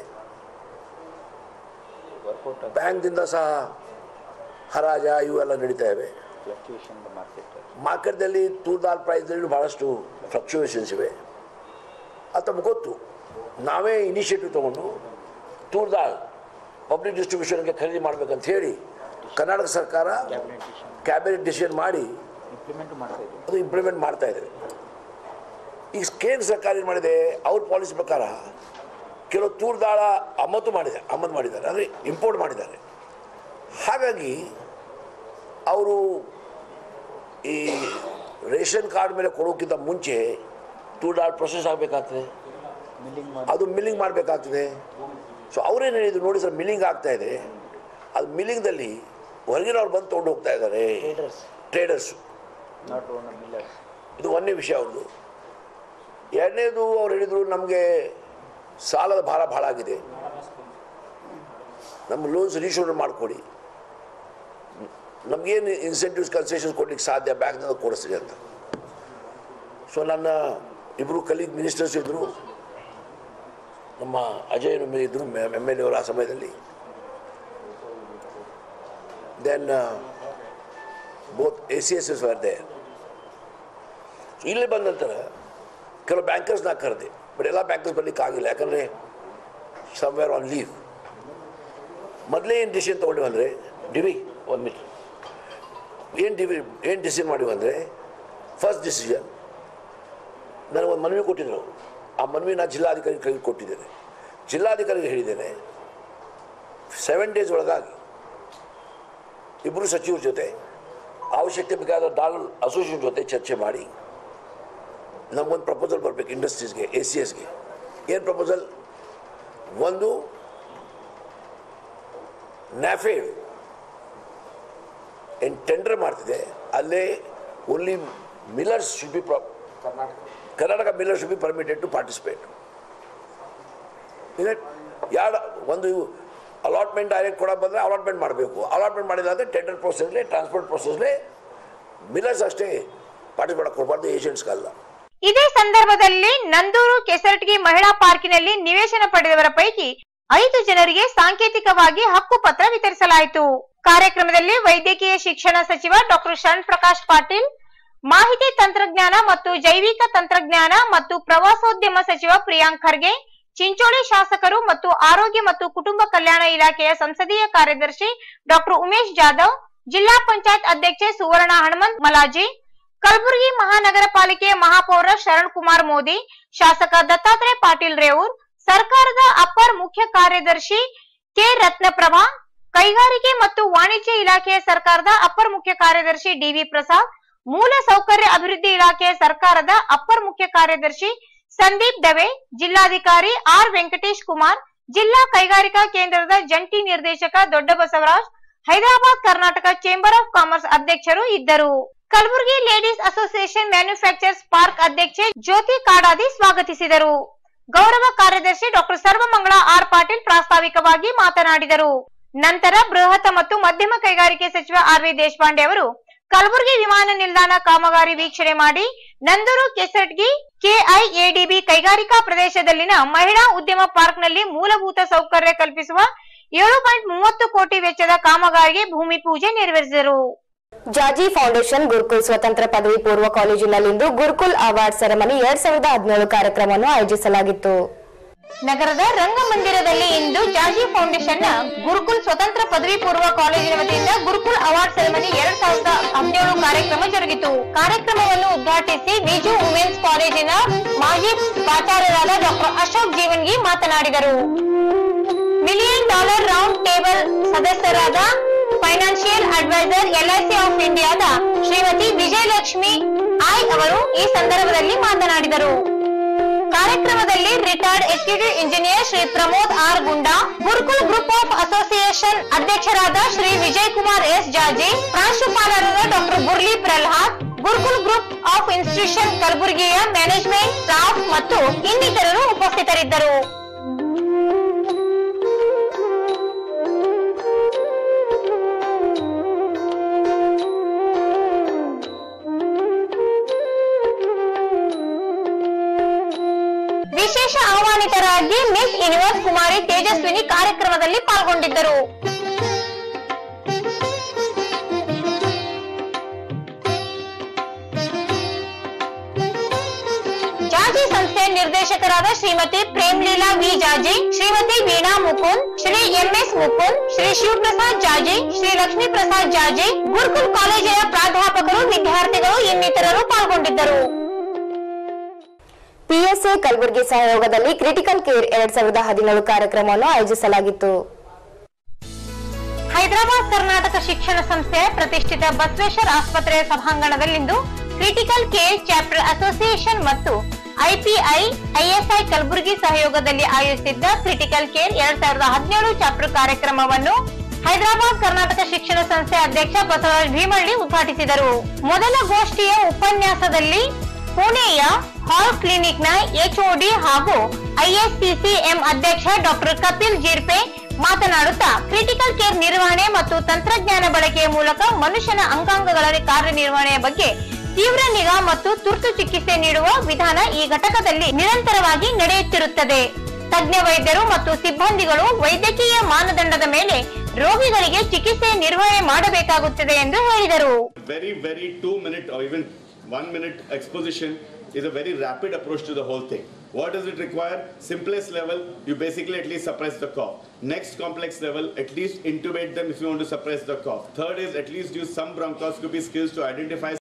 ಬ್ಯಾಂಕ್ದಿಂದ ಸಹ ಹರಾಜ ಇವೆಲ್ಲ ನಡೀತಾ ಇವೆ ಮಾರ್ಕೆಟ್ದಲ್ಲಿ ತೂರ್ ದಾಲ್ ಪ್ರೈಸ್ನಲ್ಲಿ ಭಾಳಷ್ಟು ಫ್ಲಕ್ಚುಯೇಷನ್ಸ್ ಇವೆ ಅದು ತಮಗೆ ಗೊತ್ತು ನಾವೇ ಇನಿಷಿಯೇಟಿವ್ ತೊಗೊಂಡು ತೂರ್ ದಾಲ್ ಪಬ್ಲಿಕ್ ಡಿಸ್ಟ್ರಿಬ್ಯೂಷನ್ಗೆ ಖರೀದಿ ಮಾಡ್ಬೇಕಂತ ಹೇಳಿ ಕರ್ನಾಟಕ ಸರ್ಕಾರ ಕ್ಯಾಬಿನೆಟ್ ಡಿಸಿಷನ್ ಮಾಡಿ ಅದು ಇಂಪ್ಲಿಮೆಂಟ್ ಮಾಡ್ತಾ ಇದ್ದೇವೆ ಈಗ ಕೇಂದ್ರ ಸರ್ಕಾರ ಏನು ಮಾಡಿದೆ ಅವ್ರ ಪಾಲಿಸಿ ಪ್ರಕಾರ ಕೆಲವು ತೂರ್ ದಾಳ ಆಮದು ಮಾಡಿದೆ ಆಮದು ಮಾಡಿದ್ದಾರೆ ಅಂದರೆ ಇಂಪೋರ್ಟ್ ಮಾಡಿದ್ದಾರೆ ಹಾಗಾಗಿ ಅವರು ಈ ರೇಷನ್ ಕಾರ್ಡ್ ಮೇಲೆ ಕೊಡೋಕ್ಕಿಂತ ಮುಂಚೆ ತೂರ್ ದಾಳ್ ಪ್ರೊಸೆಸ್ ಆಗಬೇಕಾಗ್ತದೆ ಅದು ಮಿಲ್ಲಿಂಗ್ ಮಾಡಬೇಕಾಗ್ತದೆ ಸೊ ಅವರೇನು ಹೇಳಿದ್ರು ನೋಡಿ ಸರ್ ಮಿಲ್ಲಿಂಗ್ ಆಗ್ತಾ ಇದೆ ಅದು ಮಿಲ್ಲಿಂಗ್ದಲ್ಲಿ ಹೊರಗಿನವ್ರು ಬಂದು ತೊಗೊಂಡು ಹೋಗ್ತಾ ಇದ್ದಾರೆ ಟ್ರೇಡರ್ಸು ಇದು ಒಂದನೇ ವಿಷಯ ಅವ್ರದ್ದು ಎರಡನೇದು ಅವ್ರು ಹೇಳಿದರು ನಮಗೆ ಸಾಲದ ಭಾರ ಭಾಳ ಆಗಿದೆ ನಮ್ಮ ಲೋನ್ಸ್ ರೀಶೋಲ್ಡರ್ ಮಾಡಿಕೊಡಿ ನಮಗೇನು ಇನ್ಸೆಂಟಿವ್ಸ್ ಕನ್ಸೆಷನ್ಸ್ ಕೊಡ್ಲಿಕ್ಕೆ ಸಾಧ್ಯ ಬ್ಯಾಂಕ್ನಿಂದ ಕೊಡಿಸ್ತೀವಿ ಅಂತ ಸೊ ನನ್ನ ಇಬ್ಬರು ಕಲೀಗ್ ಮಿನಿಸ್ಟರ್ಸ್ ಇದ್ದರು ನಮ್ಮ ಅಜಯ್ ನುಮ್ಮೆ ಇದ್ದರು ಎಮ್ ಎಲ್ ಎ ಅವರು ಆ ಸಮಯದಲ್ಲಿ then both A C S S ವರ್ದೆ ಇಲ್ಲಿ ಬಂದ ನಂತರ ಕೆಲವು ಬ್ಯಾಂಕರ್ಸ್ನ ಕರೆದೆ ಬಟ್ ಎಲ್ಲ ಬ್ಯಾಂಕರ್ಸ್ ಬರ್ಲಿಕ್ಕೆ ಆಗಿಲ್ಲ ಯಾಕಂದರೆ ಸಮ್ವೇರ್ ಆನ್ ಲೀವ್ ಮೊದಲೇ ಏನು ಡಿಸಿಷನ್ ತೊಗೊಂಡಿವಿ ಅಂದರೆ ಡಿವಿ ಒಂದು ಮಿನಿಟ್ ಏನು ಡಿವಿ ಏನು ಡಿಸಿಷನ್ ಮಾಡಿವಿ ಅಂದರೆ ಫಸ್ಟ್ ಡಿಸಿಷನ್ ನನಗೊಂದು ಮನವಿ ಕೊಟ್ಟಿದ್ರು ಅವರು ಆ ಮನವಿ ನಾನು ಜಿಲ್ಲಾಧಿಕಾರಿ ಕೈಗೆ ಕೊಟ್ಟಿದ್ದೇನೆ ಜಿಲ್ಲಾಧಿಕಾರಿಗೆ ಹೇಳಿದ್ದೇನೆ ಸೆವೆನ್ ಡೇಸ್ ಒಳಗಾಗಿ ಇಬ್ಬರು ಸಚಿವರ ಜೊತೆ ಅವಶ್ಯಕತೆ ಬೇಕಾದ ಡಾಲ್ ಅಸೋಸಿಯೇಷನ್ ಜೊತೆ ಚರ್ಚೆ ಮಾಡಿ ನಮಗೊಂದು ಪ್ರಪೋಸಲ್ ಬರಬೇಕು ಇಂಡಸ್ಟ್ರೀಸ್ಗೆ ಎ ಸಿ ಎಸ್ಗೆ ಏನು ಪ್ರಪೋಸಲ್ ಒಂದು ನ್ಯಾಫೇಡ್ ಏನು ಟೆಂಡರ್ ಮಾಡ್ತಿದೆ ಅಲ್ಲೇ only millers should be Karnataka miller should be permitted to participate ಯಾರು ಒಂದು ಅಲಾಟ್ಮೆಂಟ್ ಡೈರೆಕ್ಟ್ ಕೊಡೋಕೆ ಬಂದರೆ ಅಲಾಟ್ಮೆಂಟ್ ಮಾಡಬೇಕು ಅಲಾಟ್ಮೆಂಟ್ ಮಾಡಿಲ್ಲ ಅಂದರೆ ಟೆಂಡರ್ ಪ್ರೊಸೆಸ್ಲೇ ಟ್ರಾನ್ಸ್ಪೋರ್ಟ್ ಪ್ರೊಸೆಸ್ಲೇ ಮಿಲ್ಲರ್ಸ್ ಅಷ್ಟೇ ಪಾರ್ಟಿಸಿಪೇಟ್ ಕೊಡಬಾರ್ದು ಏಜೆಂಟ್ಸ್ಗಲ್ಲ ಇದೇ ಸಂದರ್ಭದಲ್ಲಿ ನಂದೂರು ಕೆಸರಟಗಿ ಮಹಿಳಾ ಪಾರ್ಕಿನಲ್ಲಿ ನಿವೇಶನ ಪಡೆದವರ ಪೈಕಿ ಐದು ಜನರಿಗೆ ಸಾಂಕೇತಿಕವಾಗಿ ಹಕ್ಕು ಪತ್ರ ವಿತರಿಸಲಾಯಿತು ಕಾರ್ಯಕ್ರಮದಲ್ಲಿ ವೈದ್ಯಕೀಯ ಶಿಕ್ಷಣ ಸಚಿವ ಡಾಕ್ಟರ್ ಶರಣ್ ಪ್ರಕಾಶ್ ಪಾಟೀಲ್ ಮಾಹಿತಿ ತಂತ್ರಜ್ಞಾನ ಮತ್ತು ಜೈವಿಕ ತಂತ್ರಜ್ಞಾನ ಮತ್ತು ಪ್ರವಾಸೋದ್ಯಮ ಸಚಿವ ಪ್ರಿಯಾಂಕ್ ಖರ್ಗೆ ಚಿಂಚೋಳಿ ಶಾಸಕರು ಮತ್ತು ಆರೋಗ್ಯ ಮತ್ತು ಕುಟುಂಬ ಕಲ್ಯಾಣ ಇಲಾಖೆಯ ಸಂಸದೀಯ ಕಾರ್ಯದರ್ಶಿ ಡಾಕ್ಟರ್ ಉಮೇಶ್ ಜಾಧವ್ ಜಿಲ್ಲಾ ಪಂಚಾಯತ್ ಅಧ್ಯಕ್ಷೆ ಸುವರ್ಣ ಹನುಮಂತ್ ಮಲಾಜಿ ಕಲಬುರಗಿ ಮಹಾನಗರ ಪಾಲಿಕೆಯ ಮಹಾಪೌರ ಶರಣ್ ಕುಮಾರ್ ಮೋದಿ ಶಾಸಕ ದತ್ತಾತ್ರೇಯ ಪಾಟೀಲ್ ರೇವೂರ್ ಸರ್ಕಾರದ ಅಪ್ಪರ್ ಮುಖ್ಯ ಕಾರ್ಯದರ್ಶಿ ಕೆ ರತ್ನಪ್ರಭಾ ಕೈಗಾರಿಕೆ ಮತ್ತು ವಾಣಿಜ್ಯ ಇಲಾಖೆಯ ಸರ್ಕಾರದ ಅಪ್ಪರ್ ಮುಖ್ಯ ಕಾರ್ಯದರ್ಶಿ ಡಿವಿ ಪ್ರಸಾದ್ ಮೂಲ ಸೌಕರ್ಯ ಅಭಿವೃದ್ಧಿ ಇಲಾಖೆಯ ಸರ್ಕಾರದ ಅಪ್ಪರ್ ಮುಖ್ಯ ಕಾರ್ಯದರ್ಶಿ ಸಂದೀಪ್ ದವೆ ಜಿಲ್ಲಾಧಿಕಾರಿ ಆರ್ ವೆಂಕಟೇಶ್ ಕುಮಾರ್ ಜಿಲ್ಲಾ ಕೈಗಾರಿಕಾ ಕೇಂದ್ರದ ಜಂಟಿ ನಿರ್ದೇಶಕ ದೊಡ್ಡ Basavaraj Hyderabad Karnataka chamber of commerce ಅಧ್ಯಕ್ಷರು ಇದ್ದರು Kalaburagi ladies association manufacturers park ಅಧ್ಯಕ್ಷೆ ಜ್ಯೋತಿ ಕಾಡಾದಿ ಸ್ವಾಗತಿಸಿದರು ಗೌರವ ಕಾರ್ಯದರ್ಶಿ ಡಾಕ್ಟರ್ ಸರ್ವಮಂಗಳ ಆರ್ ಪಾಟೀಲ್ ಪ್ರಾಸ್ತಾವಿಕವಾಗಿ ಮಾತನಾಡಿದರು ನಂತರ ಬೃಹತ್ ಮತ್ತು ಮಧ್ಯಮ ಕೈಗಾರಿಕೆ ಸಚಿವ ಆರ್ ವಿ ದೇಶಪಾಂಡೆ ಅವರು ಕಲಬುರಗಿ ವಿಮಾನ ನಿಲ್ದಾಣ ಕಾಮಗಾರಿ ವೀಕ್ಷಣೆ ಮಾಡಿ ನಂದೂರು ಕೆಸಟ್ಗಿ ಕೆಐಎಡಿಬಿ ಕೈಗಾರಿಕಾ ಪ್ರದೇಶದಲ್ಲಿನ ಮಹಿಳಾ ಉದ್ಯಮ ಪಾರ್ಕ್ನಲ್ಲಿ ಮೂಲಭೂತ ಸೌಕರ್ಯ ಕಲ್ಪಿಸುವ ಏಳು ಪಾಯಿಂಟ್ ಮೂವತ್ತು ಕೋಟಿ ವೆಚ್ಚದ ಕಾಮಗಾರಿಗೆ ಭೂಮಿ ಪೂಜೆ ನೆರವೇರಿಸಿದರು ಜಾಜಿ ಫೌಂಡೇಶನ್ ಗುರುಕುಲ್ ಸ್ವತಂತ್ರ ಪದವಿ ಪೂರ್ವ ಕಾಲೇಜಿನಲ್ಲಿಂದು ಗುರುಕುಲ್ ಅವಾರ್ಡ್ ಸೆರೆಮನಿ ಎರಡ್ ಸಾವಿರದ ಹದಿನೇಳು ಕಾರ್ಯಕ್ರಮವನ್ನು ಆಯೋಜಿಸಲಾಗಿತ್ತು ನಗರದ ರಂಗಮಂದಿರದಲ್ಲಿ ಇಂದು ಜಾಜಿ ಫೌಂಡೇಶನ್ನ ಗುರುಕುಲ್ ಸ್ವತಂತ್ರ ಪದವಿ ಪೂರ್ವ ಕಾಲೇಜಿನ ವತಿಯಿಂದ ಗುರುಕುಲ್ ಅವಾರ್ಡ್ ಸೆರೆಮನಿ ಎರಡ್ ಸಾವಿರದ ಹದಿನೇಳು ಕಾರ್ಯಕ್ರಮ ಜರುಗಿತು ಕಾರ್ಯಕ್ರಮವನ್ನು ಉದ್ಘಾಟಿಸಿ ವಿಜು ವುಮೆನ್ಸ್ ಕಾಲೇಜಿನ ಮಾಜಿ ಪ್ರಾಚಾರ್ಯರಾದ ಡಾಕ್ಟರ್ ಅಶೋಕ್ ಜೀವನ್ಗಿ ಮಾತನಾಡಿದರು ಮಿಲಿಯನ್ ಡಾಲರ್ ರೌಂಡ್ ಟೇಬಲ್ ಸದಸ್ಯರಾದ ಫೈನಾನ್ಷಿಯಲ್ ಅಡ್ವೈಸರ್ ಎಲ್ಐಸಿ ಆಫ್ ಇಂಡಿಯಾದ ಶ್ರೀಮತಿ ವಿಜಯಲಕ್ಷ್ಮಿ ಐ ಅವರು ಈ ಸಂದರ್ಭದಲ್ಲಿ ಮಾತನಾಡಿದರು ಕಾರ್ಯಕ್ರಮದಲ್ಲಿ retired executive engineer Shri Pramod R Gunda Gurukul group of association ಅಧ್ಯಕ್ಷರಾದ ಶ್ರೀ ವಿಜಯ್ ಕುಮಾರ್ ಎಸ್ ಜಾಜಿ ಪ್ರಾಂಶುಪಾಲರಾದ doctor Burli Pralhad Gurukul group of institution ಕಲಬುರಗಿಯ ಮ್ಯಾನೇಜ್ಮೆಂಟ್ ಸ್ಟಾಫ್ ಮತ್ತು ಇನ್ನಿತರರು ಉಪಸ್ಥಿತರಿದ್ದರು ವಿಶೇಷ ಆಹ್ವಾನಿತರಾಗಿ ಮಿಸ್ ಯೂನಿವರ್ಸ್ ಕುಮಾರಿ ತೇಜಸ್ವಿನಿ ಕಾರ್ಯಕ್ರಮದಲ್ಲಿ ಪಾಲ್ಗೊಂಡಿದ್ದರು ಜಾಜಿ ಸಂಸ್ಥೆ ನಿರ್ದೇಶಕರಾದ ಶ್ರೀಮತಿ ಪ್ರೇಮ್ಲೀಲಾ ವಿ ಜಾಜಿ ಶ್ರೀಮತಿ ವೀಣಾ ಮುಕುಂದ್ ಶ್ರೀ ಎಂಎಸ್ ಮುಕುಂದ್ ಶ್ರೀ ಶಿವಪ್ರಸಾದ್ ಜಾಜಿ ಶ್ರೀ ಲಕ್ಷ್ಮೀ ಪ್ರಸಾದ್ ಜಾಜಿ ಗುರುಕುಲ್ ಕಾಲೇಜಿನ ಪ್ರಾಧ್ಯಾಪಕರು ವಿದ್ಯಾರ್ಥಿಗಳು ಇನ್ನಿತರರು ಪಾಲ್ಗೊಂಡಿದ್ದರು ಪಿಎಸ್ಎ ಕಲಬುರಗಿ ಸಹಯೋಗದಲ್ಲಿ ಕ್ರಿಟಿಕಲ್ ಕೇರ್ ಎರಡ್ ಸಾವಿರದ ಹದಿನೇಳು ಕಾರ್ಯಕ್ರಮವನ್ನು ಆಯೋಜಿಸಲಾಗಿತ್ತು ಹೈದರಾಬಾದ್ ಕರ್ನಾಟಕ ಶಿಕ್ಷಣ ಸಂಸ್ಥೆಯ ಪ್ರತಿಷ್ಠಿತ ಬಸವೇಶ್ವರ ಆಸ್ಪತ್ರೆಯ ಸಭಾಂಗಣದಲ್ಲಿಂದು ಕ್ರಿಟಿಕಲ್ ಕೇರ್ ಚಾಪ್ಟರ್ ಅಸೋಸಿಯೇಷನ್ ಮತ್ತು ಐಪಿಐ ಐಎಸ್ಐ ಕಲಬುರಗಿ ಸಹಯೋಗದಲ್ಲಿ ಆಯೋಜಿಸಿದ್ದ ಕ್ರಿಟಿಕಲ್ ಕೇರ್ ಎರಡ್ ಸಾವಿರದ ಹದಿನೇಳು ಚಾಪ್ಟರ್ ಕಾರ್ಯಕ್ರಮವನ್ನು ಹೈದರಾಬಾದ್ ಕರ್ನಾಟಕ ಶಿಕ್ಷಣ ಸಂಸ್ಥೆ ಅಧ್ಯಕ್ಷ ಬಸವರಾಜ್ ಭೀಮಳ್ಳಿ ಉದ್ಘಾಟಿಸಿದರು ಮೊದಲ ಗೋಷ್ಠಿಯ ಉಪನ್ಯಾಸದಲ್ಲಿ ಪುಣೆಯ ಹಾಲ್ ಕ್ಲಿನಿಕ್ನ ಎಚ್ಒಡಿ ಹಾಗೂ ಐಎಸ್ಸಿಸಿಎಂ ಅಧ್ಯಕ್ಷ ಡಾಕ್ಟರ್ ಕಪಿಲ್ ಜೀರ್ಪೆ ಮಾತನಾಡುತ್ತಾ ಕ್ರಿಟಿಕಲ್ ಕೇರ್ ನಿರ್ವಹಣೆ ಮತ್ತು ತಂತ್ರಜ್ಞಾನ ಬಳಕೆಯ ಮೂಲಕ ಮನುಷ್ಯನ ಅಂಗಾಂಗಗಳ ಕಾರ್ಯನಿರ್ವಹಣೆಯ ಬಗ್ಗೆ ತೀವ್ರ ನಿಗಾ ಮತ್ತು ತುರ್ತು ಚಿಕಿತ್ಸೆ ನೀಡುವ ವಿಧಾನ ಈ ಘಟಕದಲ್ಲಿ ನಿರಂತರವಾಗಿ ನಡೆಯುತ್ತಿರುತ್ತದೆ ತಜ್ಞ ವೈದ್ಯರು ಮತ್ತು ಸಿಬ್ಬಂದಿಗಳು ವೈದ್ಯಕೀಯ ಮಾನದಂಡದ ಮೇಲೆ ರೋಗಿಗಳಿಗೆ ಚಿಕಿತ್ಸೆ ನಿರ್ವಹಣೆ ಮಾಡಬೇಕಾಗುತ್ತದೆ ಎಂದು ಹೇಳಿದರು very, very two minute or even one minute exposition is a very rapid approach to the whole thing. What does it require? Simplest level, you basically at least suppress the cough. Next complex level, at least intubate them if you want to suppress the cough. Third is at least use some bronchoscopy skills to identify